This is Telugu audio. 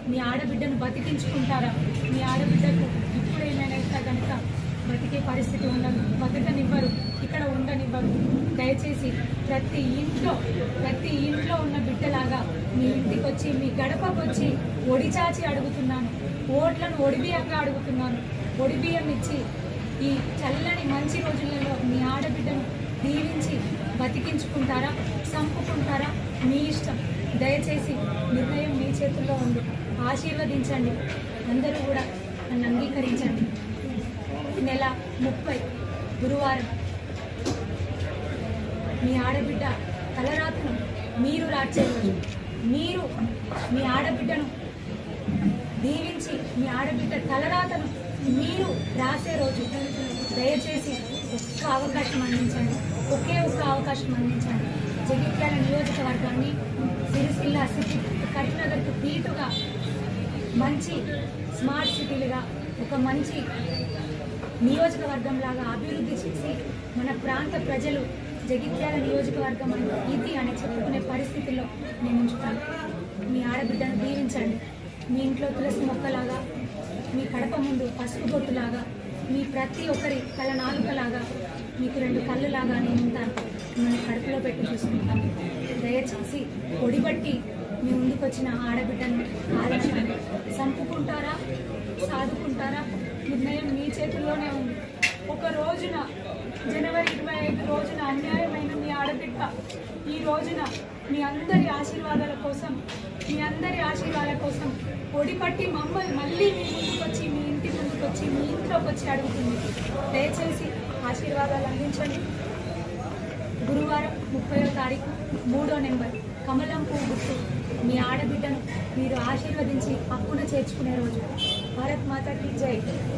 మీ ఆడబిడ్డను బతికించుకుంటారా మీ ఆడబిడ్డకు ఇప్పుడు ఏమైనా ఇట్లా కనుక బతికే పరిస్థితి ఉండదు బతకనివ్వరు ఇక్కడ ఉండనివ్వరు దయచేసి ప్రతి ఇంట్లో ప్రతి ఇంట్లో ఉన్న బిడ్డలాగా మీ ఇంటికి వచ్చి మీ గడపకు వచ్చి ఒడిచాచి అడుగుతున్నాను ఓట్లను ఒడిబియ్యంగా అడుగుతున్నాను ఒడిబియ్యం ఇచ్చి ఈ చల్లని మంచి రోజులలో మీ ఆడబిడ్డను దీవించి బతికించుకుంటారా చంపుకుంటారా మీ ఇష్టం దయచేసి నిర్ణయం మీ చేతుల్లో ఉంది ఆశీర్వదించండి అందరూ కూడా నన్ను అంగీకరించండి నెల ముప్పై గురువారం మీ ఆడబిడ్డ తలరాతను మీరు రాచే రోజు మీరు మీ ఆడబిడ్డను దీవించి మీ ఆడబిడ్డ తలరాతను మీరు రాసే రోజు దయచేసి ఒక్క అవకాశం అందించండి ఒకే ఒక్క అవకాశం అందించండి జగిత్యాల నియోజకవర్గాన్ని సిరిసిల్ల సిటీ కరీంనగర్కు దీటుగా మంచి స్మార్ట్ సిటీలుగా ఒక మంచి నియోజకవర్గంలాగా అభివృద్ధి చేసి మన ప్రాంత ప్రజలు జగిత్యాల నియోజకవర్గం అంటే ఇది అని చెప్పుకునే పరిస్థితిలో నేను ఉంచుతాను మీ ఆడబిడ్డను దీవించండి మీ ఇంట్లో తులసి మొక్కలాగా మీ కడప ముందు పసుపు బొట్టులాగా మీ ప్రతి ఒక్కరి కళ్ళ నాలుకలాగా మీకు రెండు కళ్ళులాగా నేను ఉంటాను మిమ్మల్ని కడుపులో పెట్టి చూసుకుంటాను దయచేసి ఒడిబట్టి మీ ముందుకు వచ్చిన ఆడబిడ్డను ఆలోచించండి చంపుకుంటారా సాదుకుంటారా నిర్ణయం మీ చేతుల్లోనే ఉంది ఒక రోజున జనవరి ఇరవై ఐదు రోజున అన్యాయమైన మీ ఆడబిడ్డ ఈ రోజున మీ అందరి ఆశీర్వాదాల కోసం మీ అందరి ఆశీర్వాదాల కోసం ఒడిపట్టి మమ్మల్ని మళ్ళీ మీ ముందుకు వచ్చి మీ ఇంటి ముందుకు వచ్చి మీ ఇంట్లోకి వచ్చి అడుగుతుంది దయచేసి ఆశీర్వాదాలు అందించండి గురువారం ముప్పయో తారీఖు మూడో నెంబర్ కమలం పువ్వు గుర్తు మీ ఆడబిడ్డను మీరు ఆశీర్వదించి హక్కున చేర్చుకునే రోజు భారత్ మాతాకి జై